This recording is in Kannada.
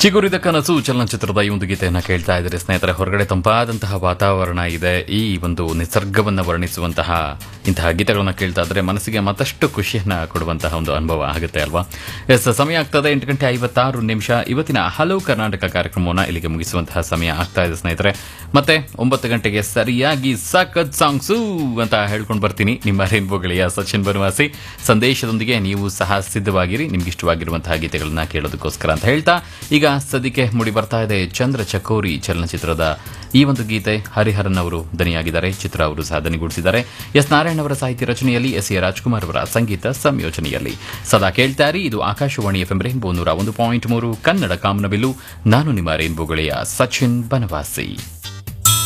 ಚಿಗುರಿದ ಕನಸು ಚಲನಚಿತ್ರದ ಈ ಒಂದು ಗೀತೆಯನ್ನ ಕೇಳ್ತಾ ಇದ್ದಾರೆ ಸ್ನೇಹಿತರೆ ಹೊರಗಡೆ ತಂಪಾದಂತಹ ವಾತಾವರಣ ಇದೆ ಈ ಒಂದು ನಿಸರ್ಗವನ್ನ ವರ್ಣಿಸುವಂತಹ ಇಂತಹ ಗೀತೆಗಳನ್ನ ಕೇಳ್ತಾ ಇದ್ರೆ ಮನಸ್ಸಿಗೆ ಮತ್ತಷ್ಟು ಖುಷಿಯನ್ನ ಕೊಡುವಂತಹ ಒಂದು ಅನುಭವ ಆಗುತ್ತೆ ಅಲ್ವಾ ಎಸ್ ಸಮಯ ಆಗ್ತದೆ ಎಂಟು ಗಂಟೆ ಐವತ್ತಾರು ನಿಮಿಷ ಇವತ್ತಿನ ಹಲವು ಕರ್ನಾಟಕ ಕಾರ್ಯಕ್ರಮವನ್ನ ಇಲ್ಲಿಗೆ ಮುಗಿಸುವಂತಹ ಸಮಯ ಆಗ್ತಾ ಇದೆ ಸ್ನೇಹಿತರೆ ಮತ್ತೆ ಒಂಬತ್ತು ಗಂಟೆಗೆ ಸರಿಯಾಗಿ ಸಖತ್ ಸಾಂಗ್ಸು ಅಂತ ಹೇಳ್ಕೊಂಡು ಬರ್ತೀನಿ ನಿಮ್ಮ ರೇನ್ಬೋ ಗೆಳೆಯ ಸಚಿನ್ ಬನವಾಸಿ ಸಂದೇಶದೊಂದಿಗೆ ನೀವು ಸಹ ಸಿದ್ಧವಾಗಿರಿ ನಿಮ್ಗೆ ಇಷ್ಟವಾಗಿರುವಂತಹ ಗೀತೆಗಳನ್ನ ಕೇಳೋದಕ್ಕೋಸ್ಕರ ಅಂತ ಹೇಳ್ತಾ ಈಗ ಸದ್ಯಕ್ಕೆ ಮೂಡಿ ಬರ್ತಾ ಇದೆ ಚಂದ್ರ ಚಕೋರಿ ಚಲನಚಿತ್ರದ ಈ ಒಂದು ಗೀತೆ ಹರಿಹರನ್ ಅವರು ದನಿಯಾಗಿದ್ದಾರೆ ಚಿತ್ರ ಅವರು ಸಹ ದನಿಗೂಡಿಸಿದ್ದಾರೆ ಎಸ್ ನಾರಾಯಣ್ ಅವರ ಸಾಹಿತ್ಯ ರಚನೆಯಲ್ಲಿ ಎಸ್ ಎ ರಾಜ್ಕುಮಾರ್ ಅವರ ಸಂಗೀತ ಸಂಯೋಜನೆಯಲ್ಲಿ ಸದಾ ಕೇಳ್ತಾರಿ ಇದು ಆಕಾಶವಾಣಿ ಎಫ್ ಎಂ ರೇನ್ಬೋ ನೂರ ಒಂದು ಪಾಯಿಂಟ್ ಮೂರು ಕನ್ನಡ ಕಾಮನಬಿಲ್ಲು ನಾನು ನಿಮ್ಮ ರೇನ್ಬೋ ಗೆಳೆಯ ಸಚಿನ್ ಬನವಾಸಿ